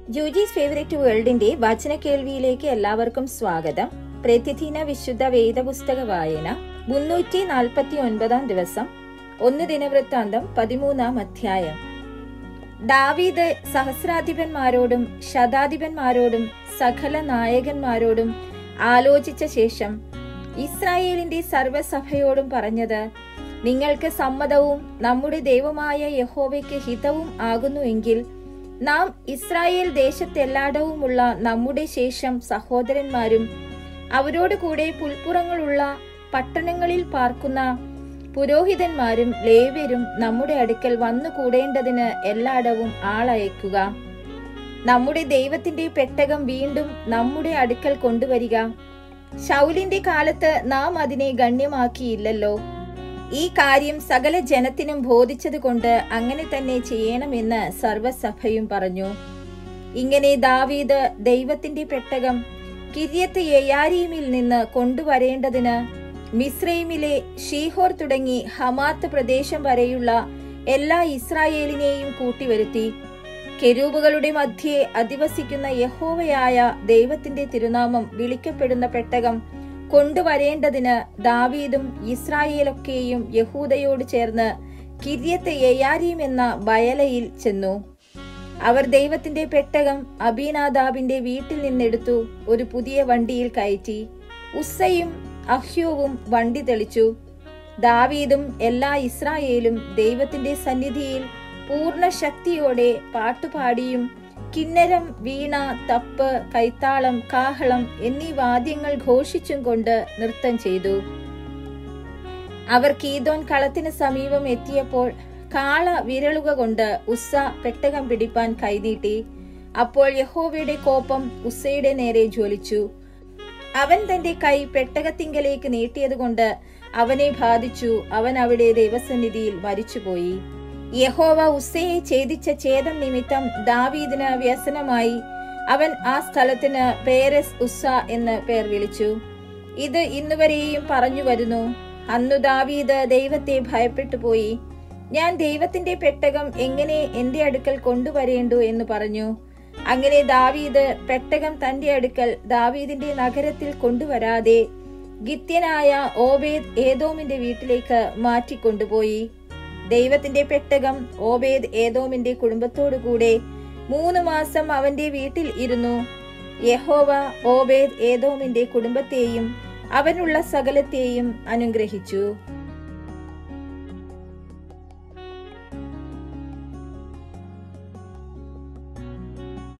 ജൂജീസ് favourite വേൾഡിന്റെ വചന കേൾവിയിലേക്ക് എല്ലാവർക്കും സ്വാഗതം പ്രതിദിന വിശുദ്ധ വേദപുസ്തക വായന മുന്നൂറ്റി നാൽപ്പത്തി ഒൻപതാം ദിവസം ഒന്ന് ദിനവൃത്താന്തം പതിമൂന്നാം അധ്യായം ദാവീദ് സഹസ്രാധിപന്മാരോടും ശതാധിപന്മാരോടും സകല നായകന്മാരോടും ആലോചിച്ച ശേഷം ഇസ്രായേലിന്റെ സർവ്വസഭയോടും പറഞ്ഞത് നിങ്ങൾക്ക് സമ്മതവും നമ്മുടെ ദൈവമായ യഹോവയ്ക്ക് ഹിതവും ആകുന്നുവെങ്കിൽ നാം ഇസ്രായേൽ ദേശത്തെല്ലായിടവുമുള്ള നമ്മുടെ ശേഷം സഹോദരന്മാരും അവരോട് കൂടെ പുൽപ്പുറങ്ങളുള്ള പട്ടണങ്ങളിൽ പാർക്കുന്ന പുരോഹിതന്മാരും ലേവ്യരും നമ്മുടെ അടുക്കൽ വന്നു കൂടേണ്ടതിന് എല്ലായിടവും ആളയക്കുക നമ്മുടെ ദൈവത്തിന്റെ പെട്ടകം വീണ്ടും നമ്മുടെ അടുക്കൽ കൊണ്ടുവരിക ശൗലിന്റെ കാലത്ത് നാം അതിനെ ഗണ്യമാക്കിയില്ലല്ലോ ഈ കാര്യം സകല ജനത്തിനും ബോധിച്ചതുകൊണ്ട് അങ്ങനെ തന്നെ ചെയ്യണമെന്ന് സർവസഭയും പറഞ്ഞു ഇങ്ങനെ ദാവീദ് ദൈവത്തിന്റെ പെട്ടകം കിര്യത്ത് യയാരീമിൽ നിന്ന് കൊണ്ടുവരേണ്ടതിന് മിസ്രൈമിലെ ഷീഹോർ തുടങ്ങി ഹമാത്ത് പ്രദേശം വരെയുള്ള എല്ലാ ഇസ്രായേലിനെയും കൂട്ടിവരുത്തി കെരൂബുകളുടെ മധ്യേ അധിവസിക്കുന്ന യഹോവയായ ദൈവത്തിന്റെ തിരുനാമം വിളിക്കപ്പെടുന്ന പെട്ടകം കൊണ്ടുവരേണ്ടതിന് ദാവീദും ഇസ്രായേലൊക്കെയും യഹൂദയോട് ചേർന്ന് കിര്യത്ത് യയാരീം എന്ന ബയലയിൽ ചെന്നു അവർ ദൈവത്തിന്റെ പെട്ടകം അബീനാദാബിന്റെ വീട്ടിൽ നിന്നെടുത്തു ഒരു പുതിയ വണ്ടിയിൽ കയറ്റി ഉസ്സയും അഹ്യോവും വണ്ടി തെളിച്ചു ദാവീദും എല്ലാ ഇസ്രായേലും ദൈവത്തിന്റെ സന്നിധിയിൽ പൂർണ്ണ ശക്തിയോടെ പാട്ടുപാടിയും കിന്നരം വീണ തപ്പ് കൈത്താളം കാഹളം എന്നീ വാദ്യങ്ങൾ ഘോഷിച്ചും കൊണ്ട് നൃത്തം ചെയ്തു അവർ കീതോൻ കളത്തിന് സമീപം എത്തിയപ്പോൾ കാള വിരളുക കൊണ്ട് ഉസ്സ പെട്ടകം പിടിപ്പാൻ കൈനീട്ടി അപ്പോൾ യഹോവയുടെ കോപം ഉസ്സയുടെ നേരെ ജ്വലിച്ചു അവൻ തന്റെ കൈ പെട്ടകത്തിങ്കലേക്ക് നീട്ടിയതുകൊണ്ട് അവനെ ബാധിച്ചു അവൻ അവിടെ ദൈവസന്നിധിയിൽ മരിച്ചുപോയി യഹോവ ഉസ്സയെ ഛേദിച്ച ഛേദം നിമിത്തം ദാവീദിന് വ്യസനമായി അവൻ ആ സ്ഥലത്തിന് പേരസ് ഉസ്സ എന്ന് പേർ വിളിച്ചു ഇത് ഇന്നുവരെയും പറഞ്ഞു വരുന്നു അന്നു ദാവീദ് ദൈവത്തെ ഭയപ്പെട്ടു പോയി ഞാൻ ദൈവത്തിന്റെ പെട്ടകം എങ്ങനെ എന്റെ അടുക്കൽ കൊണ്ടുവരേണ്ടു എന്ന് പറഞ്ഞു അങ്ങനെ ദാവീദ് പെട്ടകം തന്റെ അടുക്കൽ ദാവീദിന്റെ നഗരത്തിൽ കൊണ്ടുവരാതെ ഗിത്യനായ ഓബേദ് ഏതോമിന്റെ വീട്ടിലേക്ക് മാറ്റിക്കൊണ്ടുപോയി ദൈവത്തിന്റെ പെട്ടകം ഓബേദ് ഏതോമിന്റെ കുടുംബത്തോടുകൂടെ മൂന്ന് മാസം അവന്റെ വീട്ടിൽ ഇരുന്നു യഹോവ ഓബേദ് ഏതോമിന്റെ കുടുംബത്തെയും അവനുള്ള സകലത്തെയും അനുഗ്രഹിച്ചു